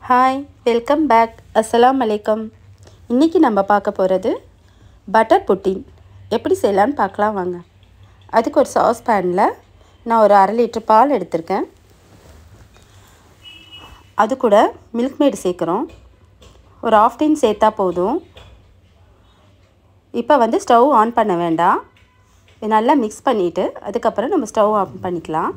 hi welcome back அஸ்ஸலாமு அலைக்கம் இன்றைக்கி நம்ம பார்க்க போகிறது பட்டர் புட்டின் எப்படி செய்யலான்னு பார்க்கலாம் வாங்க அதுக்கு ஒரு சாஸ் பேனில் நான் ஒரு அரை லிட்டர் பால் எடுத்திருக்கேன் அது கூட மில்க் மேடு சேர்க்குறோம் ஒரு ஆஃப் டீன் சேர்த்தா போதும் இப்போ வந்து ஸ்டவ் ஆன் பண்ண வேண்டாம் இது நல்லா மிக்ஸ் பண்ணிவிட்டு அதுக்கப்புறம் நம்ம ஸ்டவ் ஆன் பண்ணிக்கலாம்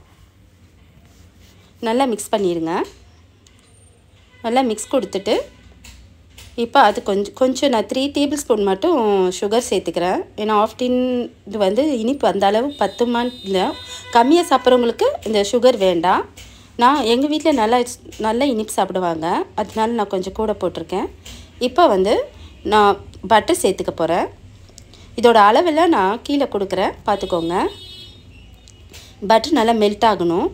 நல்லா மிக்ஸ் பண்ணிடுங்க நல்லா மிக்ஸ் கொடுத்துட்டு இப்போ அது கொஞ்சம் கொஞ்சம் நான் த்ரீ டேபிள் ஸ்பூன் மட்டும் சுகர் சேர்த்துக்கிறேன் ஏன்னா ஆஃப் டீன் இது வந்து இனிப்பு அந்த அளவு பத்துமான்னு இல்லை கம்மியாக சாப்பிட்றவங்களுக்கு இந்த சுகர் வேண்டாம் நான் எங்கள் வீட்டில் நல்லா நல்லா இனிப்பு சாப்பிடுவாங்க அதனால நான் கொஞ்சம் கூட போட்டிருக்கேன் இப்போ வந்து நான் பட்டர் சேர்த்துக்க போகிறேன் இதோட அளவெல்லாம் நான் கீழே கொடுக்குறேன் பார்த்துக்கோங்க பட்டர் நல்லா மெல்ட் ஆகணும்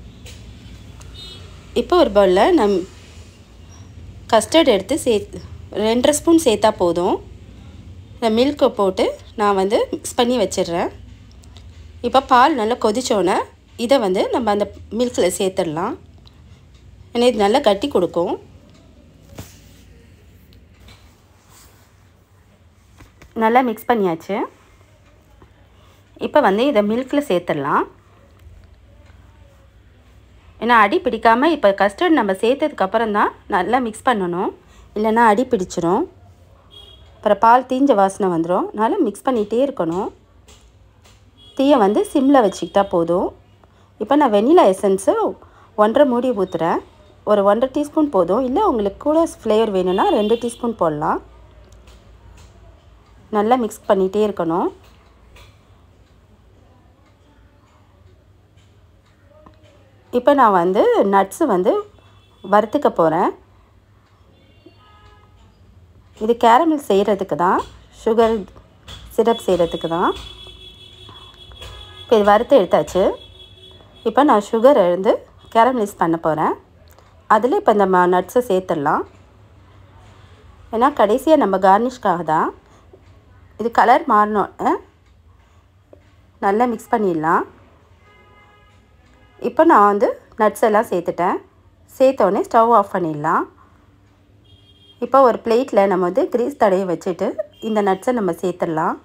இப்போ ஒரு பவுலில் நம் கஸ்டர்ட் எடுத்து சேர்த்து ரெண்டரை ஸ்பூன் சேர்த்தா போதும் இந்த மில்க்கை போட்டு நான் வந்து மிக்ஸ் பண்ணி வச்சிடுறேன் இப்போ பால் நல்லா கொதிச்சோன்னே இதை வந்து நம்ம அந்த மில்கில் சேர்த்துடலாம் ஏன்னா இது நல்லா கட்டி கொடுக்கும் நல்லா மிக்ஸ் பண்ணியாச்சு இப்போ வந்து இதை மில்கில் சேர்த்துடலாம் ஏன்னா அடி பிடிக்காமல் இப்போ கஸ்டர்ட் நம்ம சேர்த்ததுக்கப்புறம் தான் நல்லா மிக்ஸ் பண்ணணும் இல்லைன்னா அடி பிடிச்சிரும் அப்புறம் பால் தீஞ்ச வாசனை வந்துடும் அதனால் மிக்ஸ் பண்ணிகிட்டே இருக்கணும் தீயை வந்து சிம்மில் வச்சுக்கிட்டா போதும் இப்போ நான் வெனிலா எசன்ஸு ஒன்றரை மூடி ஊற்றுறேன் ஒரு ஒன்றரை டீஸ்பூன் போதும் இல்லை உங்களுக்கு கூட ஃப்ளேவர் வேணும்னா ரெண்டு டீஸ்பூன் போடலாம் நல்லா மிக்ஸ் பண்ணிகிட்டே இருக்கணும் இப்போ நான் வந்து நட்ஸு வந்து வறுத்துக்க போகிறேன் இது கேரமல் செய்கிறதுக்கு தான் சுகர் சிரப் செய்கிறதுக்கு தான் இப்போ இது வறுத்து எடுத்தாச்சு இப்போ நான் சுகர் எழுந்து கேரமலைஸ் பண்ண போகிறேன் அதில் இப்போ இந்த நட்ஸை சேர்த்துடலாம் ஏன்னா கடைசியாக நம்ம கார்னிஷ்காக தான் இது கலர் மாறினோன்னு நல்லா மிக்ஸ் பண்ணிடலாம் இப்போ நான் வந்து நட்ஸ் எல்லாம் சேர்த்துட்டேன் சேர்த்தோடனே ஸ்டவ் ஆஃப் பண்ணிடலாம் இப்போ ஒரு பிளேட்டில் நம்ம வந்து கிரீஸ் தடையை வச்சுட்டு இந்த நட்ஸை நம்ம சேர்த்துடலாம்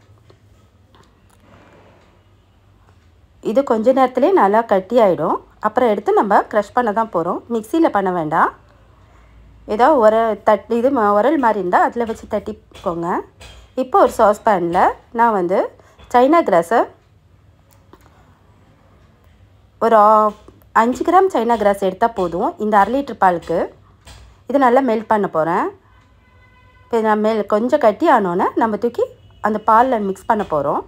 இது கொஞ்ச நேரத்துலேயே நல்லா கட்டி ஆகிடும் அப்புறம் எடுத்து நம்ம க்ரஷ் பண்ண தான் போகிறோம் மிக்சியில் பண்ண வேண்டாம் ஏதோ உர தட் இது உரல் மாதிரி இருந்தால் அதில் வச்சு தட்டிக்கோங்க இப்போ ஒரு சாஸ் பேனில் நான் வந்து சைனா கிராஸை ஒரு அஞ்சு கிராம் சைனா கிராஸ் எடுத்தால் போதும் இந்த அரை லிட்டர் பாலுக்கு இது நல்லா மெல்ட் பண்ண போகிறேன் இப்போ நான் மெல் கொஞ்சம் கட்டி ஆனோன்னே நம்ம தூக்கி அந்த பாலில் மிக்ஸ் பண்ண போகிறோம்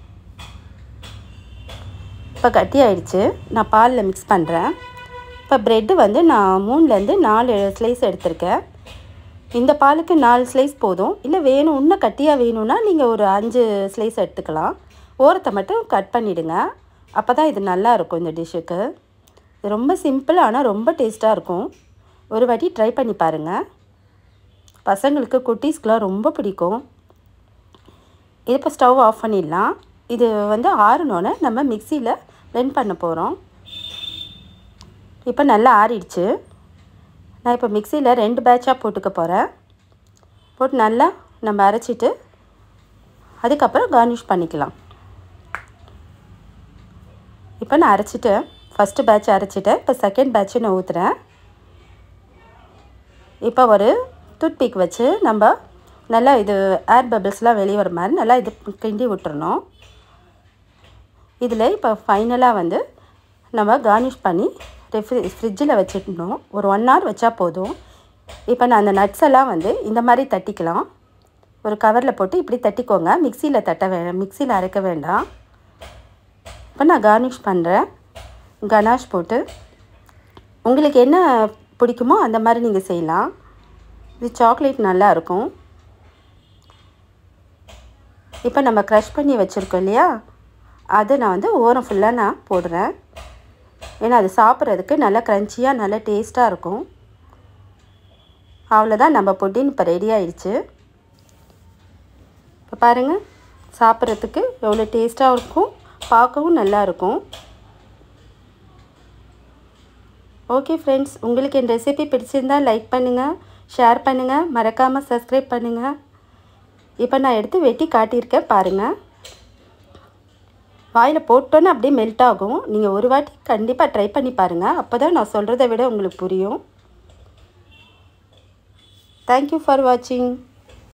இப்போ கட்டி ஆயிடுச்சு நான் பாலில் மிக்ஸ் பண்ணுறேன் இப்போ ப்ரெட்டு வந்து நான் மூணுலேருந்து நாலு ஸ்லைஸ் எடுத்திருக்கேன் இந்த பாலுக்கு நாலு ஸ்லைஸ் போதும் இல்லை வேணும் இன்னும் கட்டியாக வேணும்னா நீங்கள் ஒரு அஞ்சு ஸ்லைஸ் எடுத்துக்கலாம் ஓரத்தை மட்டும் கட் பண்ணிவிடுங்க அப்போ தான் இது நல்லா இருக்கும் இந்த டிஷ்ஷுக்கு இது ரொம்ப சிம்பிள் ஆனால் ரொம்ப டேஸ்ட்டாக இருக்கும் ஒரு வாட்டி ட்ரை பண்ணி பாருங்கள் பசங்களுக்கு குட்டீஸ்க்கெலாம் ரொம்ப பிடிக்கும் இது இப்போ ஸ்டவ் ஆஃப் பண்ணிடலாம் இது வந்து ஆறுனோன்னே நம்ம மிக்சியில் பிளெண்ட் பண்ண போகிறோம் இப்போ நல்லா ஆறிடுச்சு நான் இப்போ மிக்சியில் ரெண்டு பேட்சாக போட்டுக்க போகிறேன் போட்டு நல்லா நம்ம அரைச்சிட்டு அதுக்கப்புறம் கார்னிஷ் பண்ணிக்கலாம் இப்போ நான் அரைச்சிட்டேன் ஃபஸ்ட்டு பேட்ச் அரைச்சிட்டேன் இப்போ செகண்ட் பேட்ச்சு நான் ஊற்றுறேன் இப்போ ஒரு டூத்பிக் வச்சு நம்ம நல்லா இது ஏர் பபிள்ஸ்லாம் வெளியே வர மாதிரி நல்லா இது கிண்டி விட்டுறணும் இதில் இப்போ ஃபைனலாக வந்து நம்ம கார்னிஷ் பண்ணி ரெஃப்ரி ஃப்ரிட்ஜில் வச்சுட்டணும் ஒரு ஒன் ஹவர் வச்சா போதும் இப்போ நான் அந்த நட்ஸ் எல்லாம் வந்து இந்த மாதிரி தட்டிக்கலாம் ஒரு கவரில் போட்டு இப்படி தட்டிக்கோங்க மிக்சியில் தட்ட வே மிக்சியில் அரைக்க வேண்டாம் இப்போ நான் கார்னிஷ் பண்ணுறேன் கனாஷ் போட்டு உங்களுக்கு என்ன பிடிக்குமோ அந்த மாதிரி நீங்கள் செய்யலாம் இது சாக்லேட் நல்லா இருக்கும் இப்போ நம்ம க்ரஷ் பண்ணி வச்சுருக்கோம் இல்லையா அதை நான் வந்து ஓரம் ஃபுல்லாக நான் போடுறேன் ஏன்னா அது சாப்பிட்றதுக்கு நல்லா க்ரன்ச்சியாக நல்லா டேஸ்ட்டாக இருக்கும் அவ்வளோதான் நம்ம புட்டின் இப்போ ரெடி ஆயிடுச்சு இப்போ பாருங்கள் சாப்பிட்றதுக்கு எவ்வளோ டேஸ்ட்டாக இருக்கும் பார்க்கவும் நல்லா இருக்கும் ஓகே ஃப்ரெண்ட்ஸ் உங்களுக்கு என் ரெசிபி பிடிச்சிருந்தா லைக் பண்ணுங்கள் ஷேர் பண்ணுங்கள் மறக்காமல் சப்ஸ்கிரைப் பண்ணுங்கள் இப்போ நான் எடுத்து வெட்டி காட்டியிருக்கேன் பாருங்கள் வாயில் போட்டோன்னே அப்படியே மெல்ட் ஆகும் நீங்கள் ஒரு வாட்டி கண்டிப்பாக ட்ரை பண்ணி பாருங்கள் அப்போ தான் நான் சொல்கிறத விட உங்களுக்கு புரியும் தேங்க்யூ ஃபார் வாட்சிங்